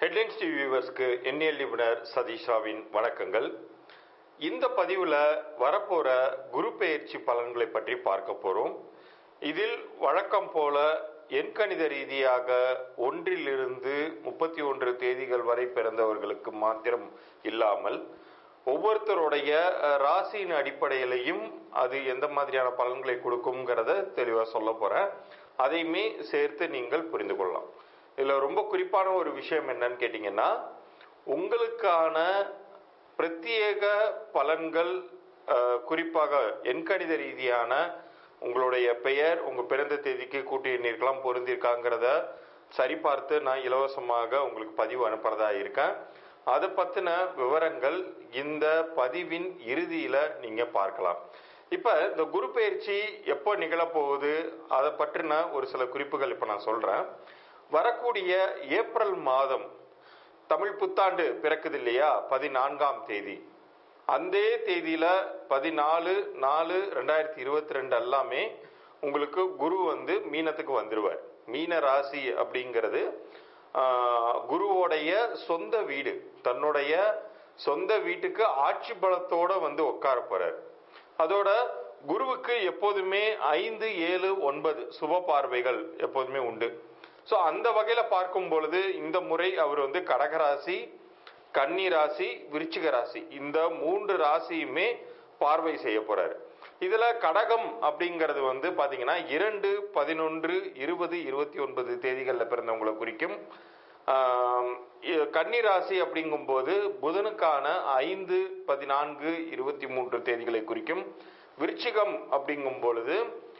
headlines TV வியூவர்ஸ்க்கு எண்ணியல் நிபுணர் சதீஷ் ராவின் வணக்கங்கள் இந்த பதிவில் வரப்போற குரு பெயர்ச்சி பலன்களை பற்றி பார்க்க போறோம் இதில் வழக்கம் போல எண்கணித ரீதியாக ஒன்றிலிருந்து முப்பத்தி ஒன்று தேதிகள் வரை பிறந்தவர்களுக்கு மாத்திரம் இல்லாமல் ஒவ்வொருத்தருடைய அஹ், ராசியின் அடிப்படையிலையும் அது எந்த மாதிரியான பலன்களை கொடுக்குங்கிறத தெளிவாக சொல்ல போறேன் அதையுமே சேர்த்து நீங்கள் புரிந்து கொள்ளலாம் இதில் ரொம்ப குறிப்பான ஒரு விஷயம் என்னன்னு கேட்டிங்கன்னா உங்களுக்கான பிரத்யேக பலன்கள் அஹ், குறிப்பாக எண்கணித ரீதியான உங்களுடைய பெயர் உங்க பிறந்த தேதிக்கு கூட்டி எண்ணிருக்கலாம் பொருந்திருக்காங்கிறத சரிபார்த்து நான் இலவசமாக உங்களுக்கு பதிவு அனுப்புறதா இருக்கேன் அதை பத்தின விவரங்கள் இந்த பதிவின் இறுதியில நீங்க பார்க்கலாம் இப்ப இந்த குரு பயிற்சி எப்போ நிகழப்போகுது அதை பற்றின ஒரு சில குறிப்புகள் இப்ப நான் சொல்றேன் வரக்கூடிய ஏப்ரல் மாதம் தமிழ் புத்தாண்டு பிறக்குது இல்லையா பதினான்காம் தேதி அந்த தேதியில பதினாலு நாலு ரெண்டாயிரத்தி இருபத்தி ரெண்டு எல்லாமே உங்களுக்கு குரு வந்து மீனத்துக்கு வந்துருவார் மீன ராசி அப்படிங்கிறது ஆஹ், குருவோடைய சொந்த வீடு தன்னுடைய சொந்த வீட்டுக்கு ஆட்சி பலத்தோட வந்து உட்கார போறார் அதோட குருவுக்கு எப்போதுமே ஐந்து ஏழு ஒன்பது சுப பார்வைகள் எப்போதுமே உண்டு ஸோ அந்த வகையில பார்க்கும் பொழுது இந்த முறை அவர் வந்து கடகராசி கன்னி ராசி விருச்சிக ராசி இந்த மூன்று ராசியுமே பார்வை செய்ய போறாரு இதுல கடகம் அப்படிங்கிறது வந்து பாத்தீங்கன்னா இரண்டு பதினொன்று இருபது இருபத்தி ஒன்பது தேதிகளில் பிறந்தவங்களை குறிக்கும் ஆம், இ- கன்னி ராசி அப்படிங்கும்போது புதனுக்கான ஐந்து பதினான்கு இருபத்தி மூன்று தேதிகளை குறிக்கும் விருச்சிகம் அப்படிங்கும் பொழுது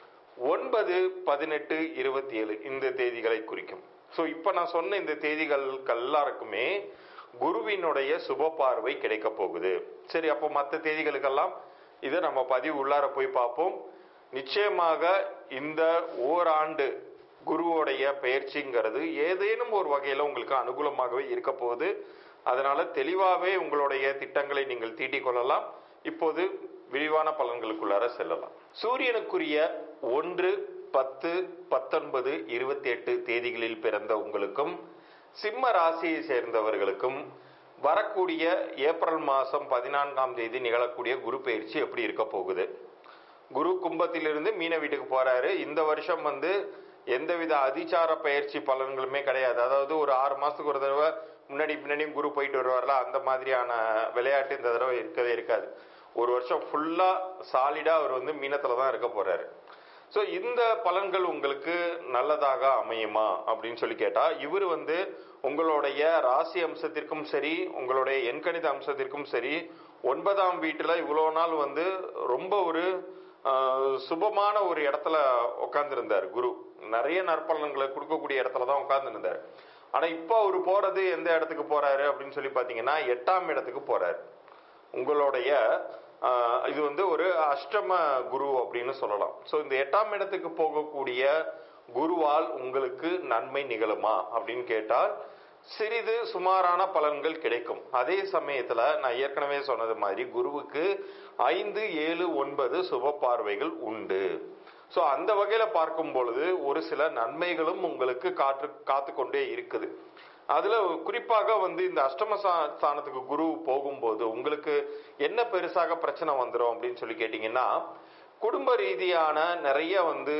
ஒன்பது பதினெட்டு இருபத்தி ஏழு இந்த தேதிகளை குறிக்கும் ஸோ இப்போ நான் சொன்ன இந்த தேதிகளுக்கு எல்லாருக்குமே குருவினுடைய சுப பார்வை கிடைக்க போகுது சரி அப்போ மற்ற தேதிகளுக்கெல்லாம் இதை நம்ம பதிவு உள்ளார போய் பார்ப்போம் நிச்சயமாக இந்த ஓராண்டு குருவோடைய பயிற்சிங்கிறது ஏதேனும் ஒரு வகையில் உங்களுக்கு அனுகூலமாகவே இருக்க போகுது அதனால தெளிவாகவே உங்களுடைய திட்டங்களை நீங்கள் தீட்டிக் கொள்ளலாம் இப்போது விரிவான பலன்களுக்குள்ளார செல்லலாம் சூரியனுக்குரிய ஒன்று பத்து பத்தொன்பது இருபத்தி எட்டு தேதிகளில் பிறந்த உங்களுக்கும் சிம்ம ராசியை சேர்ந்தவர்களுக்கும் வரக்கூடிய ஏப்ரல் மாதம் பதினான்காம் தேதி நிகழக்கூடிய குரு பயிற்சி எப்படி இருக்க போகுது குரு கும்பத்திலிருந்து மீன வீட்டுக்கு போறாரு இந்த வருஷம் வந்து எந்தவித அதிச்சார பயிற்சி பலன்களுமே கிடையாது அதாவது ஒரு ஆறு மாசத்துக்கு ஒரு தடவை முன்னாடி பின்னாடியும் குரு போயிட்டு வருவார்ல அந்த மாதிரியான விளையாட்டு இந்த தடவை இருக்கவே இருக்காது ஒரு வருஷம் ஃபுல்லா சாலிடா அவர் வந்து மீனத்துல தான் இருக்க போறாரு ஸோ இந்த பலன்கள் உங்களுக்கு நல்லதாக அமையுமா அப்படின்னு சொல்லி கேட்டா இவர் வந்து உங்களுடைய ராசி அம்சத்திற்கும் சரி உங்களுடைய எண்கணித அம்சத்திற்கும் சரி ஒன்பதாம் வீட்டுல இவ்வளோ நாள் வந்து ரொம்ப ஒரு ஆஹ், சுபமான ஒரு இடத்துல உட்கார்ந்துருந்தார் குரு நிறைய நற்பலன்களை கொடுக்கக்கூடிய இடத்துல தான் உட்கார்ந்துருந்தார் ஆனா இப்போ அவர் போறது எந்த இடத்துக்கு போறாரு அப்படின்னு சொல்லி பாத்தீங்கன்னா எட்டாம் இடத்துக்கு போறாரு உங்களுடைய ஆஹ், இது வந்து ஒரு அஷ்டம குரு அப்படின்னு சொல்லலாம் ஸோ இந்த எட்டாம் இடத்துக்கு போகக்கூடிய குருவால் உங்களுக்கு நன்மை நிகழுமா அப்படின்னு கேட்டால் சிறிது சுமாரான பலன்கள் கிடைக்கும் அதே சமயத்துல நான் ஏற்கனவே சொன்னது மாதிரி குருவுக்கு ஐந்து ஏழு ஒன்பது சுப பார்வைகள் உண்டு ஸோ அந்த வகையில பார்க்கும் பொழுது ஒரு சில நன்மைகளும் உங்களுக்கு காற்று காத்து கொண்டே இருக்குது அதுல குறிப்பாக வந்து இந்த அஷ்டம சா- ஸ்தானத்துக்கு குரு போகும்போது உங்களுக்கு என்ன பெருசாக பிரச்சனை வந்துடும் அப்படின்னு சொல்லி கேட்டீங்கன்னா குடும்ப ரீதியான நிறைய வந்து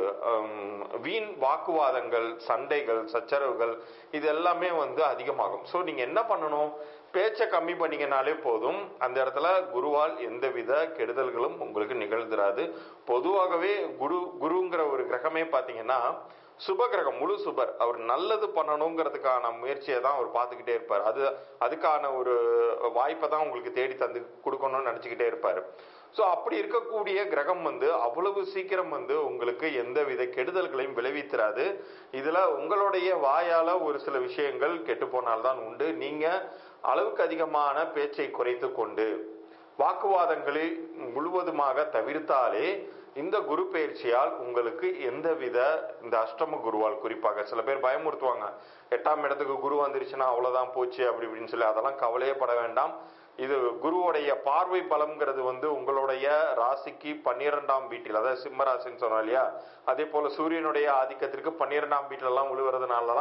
ஹம், வீண் வாக்குவாதங்கள் சண்டைகள் சச்சரவுகள் இது எல்லாமே வந்து அதிகமாகும் ஸோ நீங்க என்ன பண்ணணும் பேச்சை கம்மி பண்ணீங்கனாலே போதும் அந்த இடத்துல குருவால் எந்தவித கெடுதல்களும் உங்களுக்கு நிகழ்ந்துராது பொதுவாகவே குரு குருங்கிற ஒரு கிரகமே பார்த்தீங்கன்னா சுப கிரகம் முழு சுபர் அவர் நல்லது பண்ணணுங்கிறதுக்கான முயற்சியை தான் அவர் பார்த்துக்கிட்டே இருப்பார் அது அதுக்கான ஒரு வாய்ப்பை தான் உங்களுக்கு தேடி தந்து கொடுக்கணும்னு நினச்சிக்கிட்டே இருப்பார் ஸோ அப்படி இருக்கக்கூடிய கிரகம் வந்து அவ்வளவு சீக்கிரம் வந்து உங்களுக்கு எந்தவித கெடுதல்களையும் விளைவித்திராது இதுல உங்களுடைய வாயால ஒரு சில விஷயங்கள் கெட்டு போனால்தான் உண்டு நீங்க அளவுக்கு அதிகமான பேச்சை குறைத்து கொண்டு வாக்குவாதங்களை முழுவதுமாக தவிர்த்தாலே இந்த குரு பயிற்சியால் உங்களுக்கு எந்தவித இந்த அஷ்டம குருவால் குறிப்பாக சில பேர் பயமுறுத்துவாங்க எட்டாம் இடத்துக்கு குரு வந்துருச்சுன்னா அவ்வளவுதான் போச்சு அப்படி இப்படின்னு சொல்லி அதெல்லாம் கவலையே பட வேண்டாம் இது குருவுடைய பார்வை பலம்ங்கிறது வந்து உங்களுடைய ராசிக்கு பன்னிரெண்டாம் வீட்டில் அதாவது சிம்ம ராசின்னு சொன்னோம் இல்லையா அதே போல சூரியனுடைய ஆதிக்கத்திற்கு பன்னிரெண்டாம் வீட்டிலெல்லாம் விழுவுறதுனாலலாம்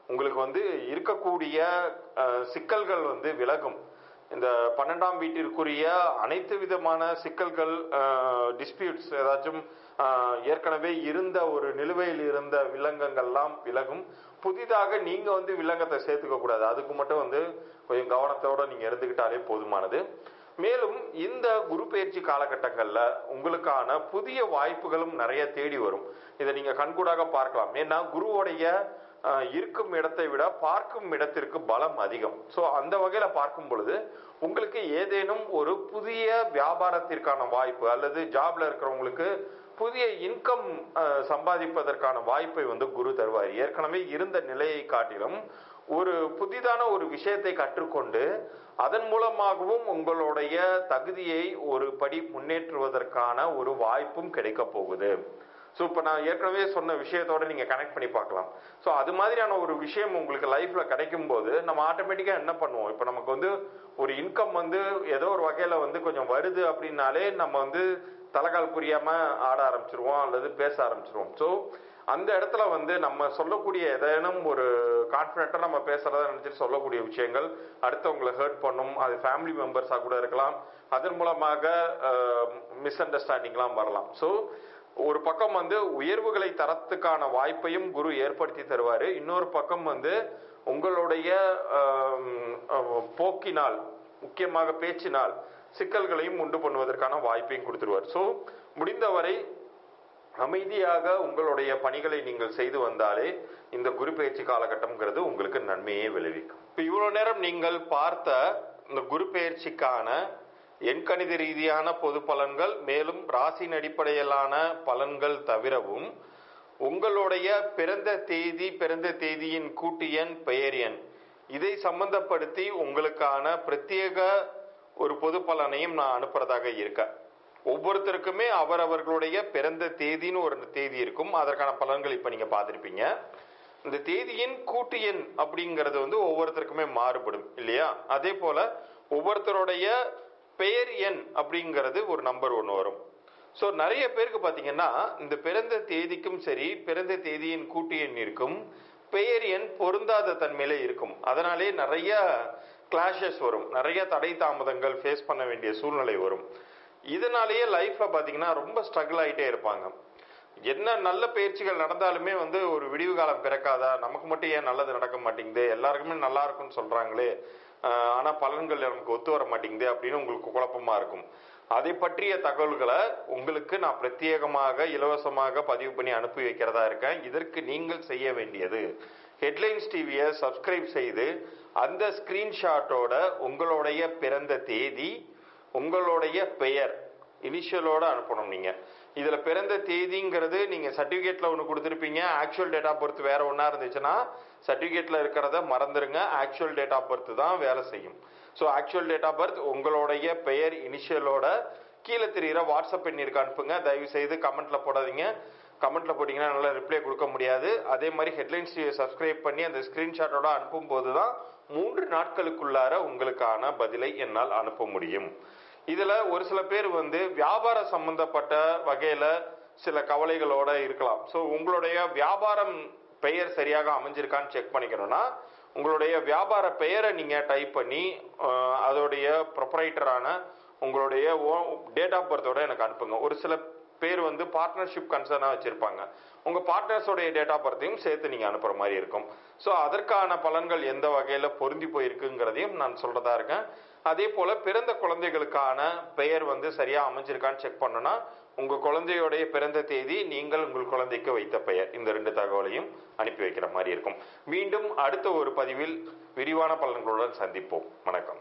உங்களுக்கு வந்து இருக்கக்கூடிய அஹ், சிக்கல்கள் வந்து விலகும் இந்த பன்னெண்டாம் வீட்டிற்குரிய அனைத்து விதமான சிக்கல்கள் டிஸ்பியூட்ஸ் ஏதாச்சும் அஹ், ஏற்கனவே இருந்த ஒரு நிலுவையில் இருந்த வில்லங்கங்கள்லாம் விலகும் புதிதாக நீங்க வந்து வில்லங்கத்தை சேர்த்துக்க கூடாது அதுக்கு மட்டும் வந்து கொஞ்சம் கவனத்தோட நீங்க இருந்துக்கிட்டாலே போதுமானது மேலும் இந்த குரு பயிற்சி காலகட்டங்கள்ல உங்களுக்கான புதிய வாய்ப்புகளும் நிறைய தேடி வரும் இதை நீங்க கண்கூடாக பார்க்கலாம் ஏன்னா குருவோடைய அஹ், இருக்கும் இடத்தை விட பார்க்கும் இடத்திற்கு பலம் அதிகம் ஸோ அந்த வகையில பார்க்கும் பொழுது உங்களுக்கு ஏதேனும் ஒரு புதிய வியாபாரத்திற்கான வாய்ப்பு அல்லது ஜாப்ல இருக்கிறவங்களுக்கு புதிய இன்கம் சம்பாதிப்பதற்கான வாய்ப்பை வந்து குரு தருவார் ஏற்கனவே இருந்த நிலையை காட்டிலும் ஒரு புதிதான ஒரு விஷயத்தை கற்றுக்கொண்டு அதன் மூலமாகவும் உங்களுடைய தகுதியை ஒரு படி முன்னேற்றுவதற்கான ஒரு வாய்ப்பும் கிடைக்க போகுது ஸோ இப்போ நான் ஏற்கனவே சொன்ன விஷயத்தோட நீங்க கனெக்ட் பண்ணி பார்க்கலாம் ஸோ அது மாதிரியான ஒரு விஷயம் உங்களுக்கு லைஃப்ல கிடைக்கும் போது நம்ம ஆட்டோமேட்டிக்கா என்ன பண்ணுவோம் இப்போ நமக்கு வந்து ஒரு இன்கம் வந்து ஏதோ ஒரு வகையில வந்து கொஞ்சம் வருது அப்படின்னாலே நம்ம வந்து தலைகால் புரியாம ஆட ஆரம்பிச்சிருவோம் அல்லது பேச ஆரம்பிச்சிருவோம் ஸோ அந்த இடத்துல வந்து நம்ம சொல்லக்கூடிய ஏதேனும் ஒரு கான்ஃபிடென்ட்டாக நம்ம பேசுறதா நினைச்சிட்டு சொல்லக்கூடிய விஷயங்கள் அடுத்தவங்களை ஹர்ட் பண்ணும் அது ஃபேமிலி மெம்பர்ஸாக கூட இருக்கலாம் அதன் மூலமாக மிஸ் அண்டர்ஸ்டாண்டிங்லாம் வரலாம் ஸோ ஒரு பக்கம் வந்து உயர்வுகளை தரத்துக்கான வாய்ப்பையும் குரு ஏற்படுத்தி தருவார் இன்னொரு பக்கம் வந்து உங்களுடைய ஆம், அஹ், போக்கினால் முக்கியமாக பேச்சினால் சிக்கல்களையும் உண்டு பண்ணுவதற்கான வாய்ப்பையும் கொடுத்துருவார் ஸோ முடிந்தவரை அமைதியாக உங்களுடைய பணிகளை நீங்கள் செய்து வந்தாலே இந்த குரு பயிற்சி காலகட்டம்ங்கிறது உங்களுக்கு நன்மையே விளைவிக்கும் இப்போ இவ்வளோ நேரம் நீங்கள் பார்த்த இந்த குரு பயிற்சிக்கான எண்கணித ரீதியான பொது பலன்கள் மேலும் ராசியின் அடிப்படையிலான பலன்கள் தவிரவும் உங்களுடைய பிறந்த தேதி பிறந்த தேதியின் கூட்டு எண் பெயர் எண் இதை சம்பந்தப்படுத்தி உங்களுக்கான பிரத்யேக ஒரு பொது பலனையும் நான் அனுப்புறதாக இருக்கேன் ஒவ்வொருத்தருக்குமே அவரவர்களுடைய பிறந்த தேதின்னு ஒரு தேதி இருக்கும் அதற்கான பலன்கள் இப்ப நீங்க பார்த்திருப்பீங்க இந்த தேதியின் கூட்டு எண் அப்படிங்கிறது வந்து ஒவ்வொருத்தருக்குமே மாறுபடும் இல்லையா அதே போல ஒவ்வொருத்தருடைய பெயர் எண் அப்படிங்கிறது ஒரு நம்பர் ஒன்று வரும் ஸோ நிறைய பேருக்கு பார்த்தீங்கன்னா இந்த பிறந்த தேதிக்கும் சரி பிறந்த தேதியின் கூட்டு எண் இருக்கும் பெயர் எண் பொருந்தாத தன்மையில இருக்கும் அதனாலே நிறைய கிளாஷஸ் வரும் நிறைய தடை தாமதங்கள் ஃபேஸ் பண்ண வேண்டிய சூழ்நிலை வரும் இதனாலேயே லைஃப்ல பாத்தீங்கன்னா ரொம்ப ஸ்ட்ரகிள் ஆயிட்டே இருப்பாங்க என்ன நல்ல பயிற்சிகள் நடந்தாலுமே வந்து ஒரு விடிவு காலம் பிறக்காதா நமக்கு மட்டும் ஏன் நல்லது நடக்க மாட்டேங்குது எல்லாருக்குமே நல்லா இருக்கும்னு சொல்றாங்களே ஆஹ் ஆனா பலன்கள் நமக்கு ஒத்து வர மாட்டேங்குது அப்படின்னு உங்களுக்கு குழப்பமா இருக்கும் அதை பற்றிய தகவல்களை உங்களுக்கு நான் பிரத்யேகமாக இலவசமாக பதிவு பண்ணி அனுப்பி வைக்கிறதா இருக்கேன் இதற்கு நீங்கள் செய்ய வேண்டியது ஹெட்லைன்ஸ் டிவியை சப்ஸ்கிரைப் செய்து அந்த ஸ்கிரீன்ஷாட்டோட உங்களுடைய பிறந்த தேதி உங்களுடைய பெயர் இனிஷியலோட அனுப்பணும் நீங்க இதுல பிறந்த தேதிங்கிறது நீங்க சர்டிபிகேட்ல ஒன்று கொடுத்துருப்பீங்க ஆக்சுவல் டேட் ஆஃப் பர்த் வேற ஒன்றா இருந்துச்சுன்னா சர்டிபிகேட்ல இருக்கிறத மறந்துருங்க ஆக்சுவல் டேட் ஆஃப் பர்த் தான் வேலை செய்யும் so actual date of birth உங்களுடைய பெயர் இனிஷியலோட கீழே தெரிகிற வாட்ஸ்அப் எண்ணிற்கு அனுப்புங்க தயவு செய்து கமெண்ட்ல போடாதீங்க கமெண்ட்ல போட்டீங்கன்னா நல்லா ரிப்ளை கொடுக்க முடியாது அதே மாதிரி ஹெட்லைன்ஸ் சப்ஸ்கிரைப் பண்ணி அந்த ஸ்கிரீன்ஷாட்டோட அனுப்பும் போது தான் மூன்று நாட்களுக்குள்ளார உங்களுக்கான பதிலை என்னால் அனுப்ப முடியும் இதுல ஒரு சில பேர் வந்து வியாபார சம்பந்தப்பட்ட வகையில சில கவலைகளோட இருக்கலாம் ஸோ உங்களுடைய வியாபாரம் பெயர் சரியாக அமைஞ்சிருக்கான்னு செக் பண்ணிக்கணும்னா உங்களுடைய வியாபார பெயரை நீங்க டைப் பண்ணி அஹ், அதோடைய ப்ரொப்ரைட்டரான உங்களுடைய டேட் ஆஃப் பர்த்தோட எனக்கு அனுப்புங்க ஒரு சில பேர் வந்து பார்ட்னர்ஷிப் கன்சர்னாக வச்சிருப்பாங்க உங்க பார்ட்னர்ஸோடைய டேட் ஆஃப் பர்த்தையும் சேர்த்து நீங்க அனுப்புற மாதிரி இருக்கும் ஸோ அதற்கான பலன்கள் எந்த வகையில பொருந்தி போயிருக்குங்கிறதையும் நான் சொல்றதா இருக்கேன் அதே போல பிறந்த குழந்தைகளுக்கான பெயர் வந்து சரியா அமைஞ்சிருக்கான்னு செக் பண்ணனா உங்க குழந்தையோடைய பிறந்த தேதி நீங்கள் உங்கள் குழந்தைக்கு வைத்த பெயர் இந்த ரெண்டு தகவலையும் அனுப்பி வைக்கிற மாதிரி இருக்கும் மீண்டும் அடுத்த ஒரு பதிவில் விரிவான பலன்களுடன் சந்திப்போம் வணக்கம்